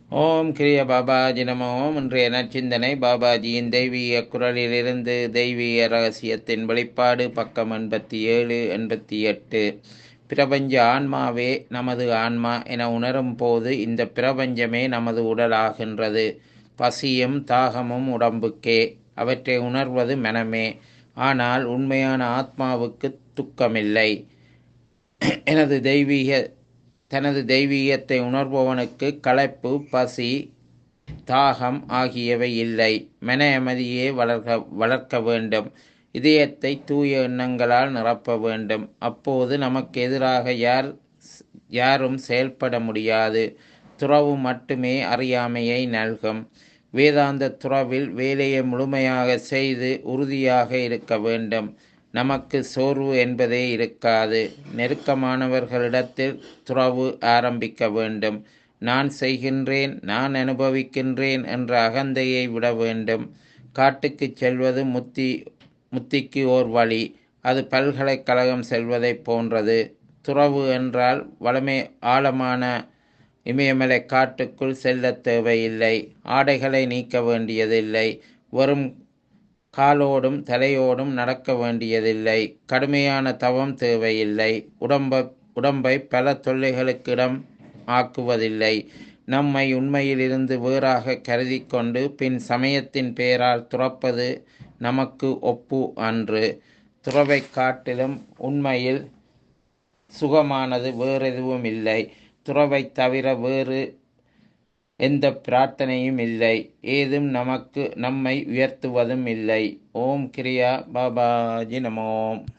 ஓம் கிரிய பாபாஜி நம ஓம் இன்றைய நற்சிந்தனை பாபாஜியின் தெய்வீக குரலிலிருந்து தெய்வீக ரகசியத்தின் வெளிப்பாடு பக்கம் எண்பத்தி ஏழு எண்பத்தி எட்டு பிரபஞ்ச ஆன்மாவே நமது ஆன்மா என உணரும் போது இந்த பிரபஞ்சமே நமது உடலாகின்றது பசியும் தாகமும் உடம்புக்கே அவற்றை உணர்வது மனமே ஆனால் உண்மையான ஆத்மாவுக்கு துக்கமில்லை எனது தெய்வீக தனது தெய்வீகத்தை உணர்பவனுக்கு களைப்பு பசி தாகம் ஆகியவை இல்லை மன அமைதியே வளர்க்க வளர்க்க வேண்டும் இதயத்தை தூய எண்ணங்களால் நிரப்ப வேண்டும் அப்போது நமக்கு எதிராக யார் யாரும் செயல்பட முடியாது துறவு மட்டுமே அறியாமையை நல்கும் வேதாந்த துறவில் வேலையை முழுமையாக செய்து உறுதியாக இருக்க வேண்டும் நமக்கு சோர்வு என்பதே இருக்காது நெருக்கமானவர்களிடத்தில் துறவு ஆரம்பிக்க வேண்டும் நான் செய்கின்றேன் நான் அனுபவிக்கின்றேன் என்ற அகந்தையை விட வேண்டும் காட்டுக்கு செல்வது முத்தி முத்திக்கு ஓர் வழி அது பல்கலைக்கழகம் செல்வதைப் போன்றது துறவு என்றால் வளமை ஆழமான இமயமலை காட்டுக்குள் செல்ல தேவையில்லை ஆடைகளை நீக்க வேண்டியதில்லை வெறும் காலோடும் தலையோடும் நடக்க வேண்டியதில்லை கடுமையான தவம் தேவையில்லை உடம்பை உடம்பை பல தொல்லைகளுக்கு இடம் ஆக்குவதில்லை நம்மை உண்மையிலிருந்து வேறாக கருதி கொண்டு பின் சமயத்தின் பெயரால் துறப்பது நமக்கு ஒப்பு அன்று துறவை காட்டிலும் உண்மையில் சுகமானது வேறெதுவும் இல்லை துறவை தவிர வேறு எந்த பிரார்த்தனையும் இல்லை ஏதும் நமக்கு நம்மை உயர்த்துவதும் இல்லை ஓம் கிரியா பாபாஜி நமோம்